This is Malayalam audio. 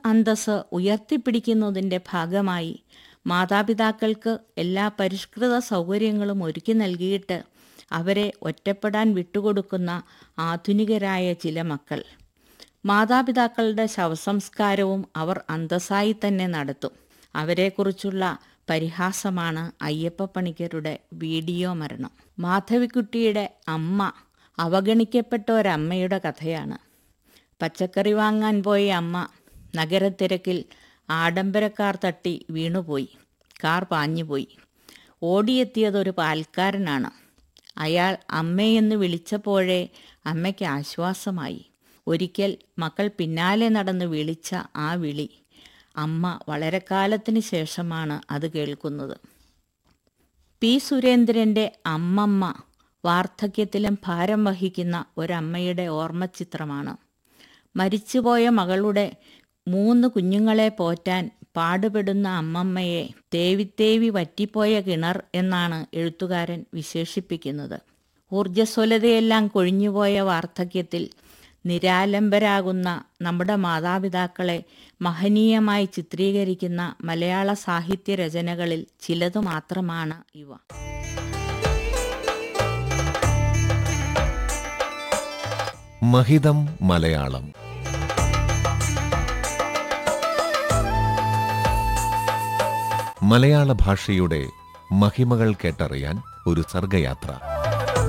അന്തസ് ഉയർത്തിപ്പിടിക്കുന്നതിൻ്റെ ഭാഗമായി മാതാപിതാക്കൾക്ക് എല്ലാ പരിഷ്കൃത സൗകര്യങ്ങളും ഒരുക്കി നൽകിയിട്ട് അവരെ ഒറ്റപ്പെടാൻ വിട്ടുകൊടുക്കുന്ന ആധുനികരായ ചില മക്കൾ മാതാപിതാക്കളുടെ ശവസംസ്കാരവും അവർ അന്തസ്സായി തന്നെ നടത്തും അവരെക്കുറിച്ചുള്ള പരിഹാസമാണ് അയ്യപ്പ പണിക്കരുടെ വീഡിയോ മരണം മാധവിക്കുട്ടിയുടെ അമ്മ അവഗണിക്കപ്പെട്ട ഒരമ്മയുടെ കഥയാണ് പച്ചക്കറി വാങ്ങാൻ പോയ അമ്മ നഗരത്തിരക്കിൽ ആഡംബരക്കാർ തട്ടി വീണുപോയി കാർ പാഞ്ഞുപോയി ഓടിയെത്തിയതൊരു പാൽക്കാരനാണ് അയാൾ അമ്മയെന്ന് വിളിച്ചപ്പോഴേ അമ്മയ്ക്ക് ആശ്വാസമായി ഒരിക്കൽ മക്കൾ പിന്നാലെ നടന്ന് വിളിച്ച ആ വിളി അമ്മ വളരെ കാലത്തിന് ശേഷമാണ് അത് കേൾക്കുന്നത് പി സുരേന്ദ്രൻ്റെ അമ്മമ്മ വാർദ്ധക്യത്തിലും ഭാരം വഹിക്കുന്ന ഒരമ്മയുടെ ഓർമ്മചിത്രമാണ് മരിച്ചുപോയ മകളുടെ മൂന്ന് കുഞ്ഞുങ്ങളെ പോറ്റാൻ പാടുപെടുന്ന അമ്മമ്മയെ തേവിത്തേവി വറ്റിപ്പോയ കിണർ എന്നാണ് എഴുത്തുകാരൻ വിശേഷിപ്പിക്കുന്നത് ഊർജ്ജസ്വലതയെല്ലാം കൊഴിഞ്ഞുപോയ വാർദ്ധക്യത്തിൽ നിരാലംബരാകുന്ന നമ്മുടെ മാതാപിതാക്കളെ മഹനീയമായി ചിത്രീകരിക്കുന്ന മലയാള സാഹിത്യ രചനകളിൽ ചിലതു മാത്രമാണ് ഇവ മഹിതം മലയാളം മലയാള ഭാഷയുടെ മഹിമകൾ കേട്ടറിയാൻ ഒരു സർഗയാത്ര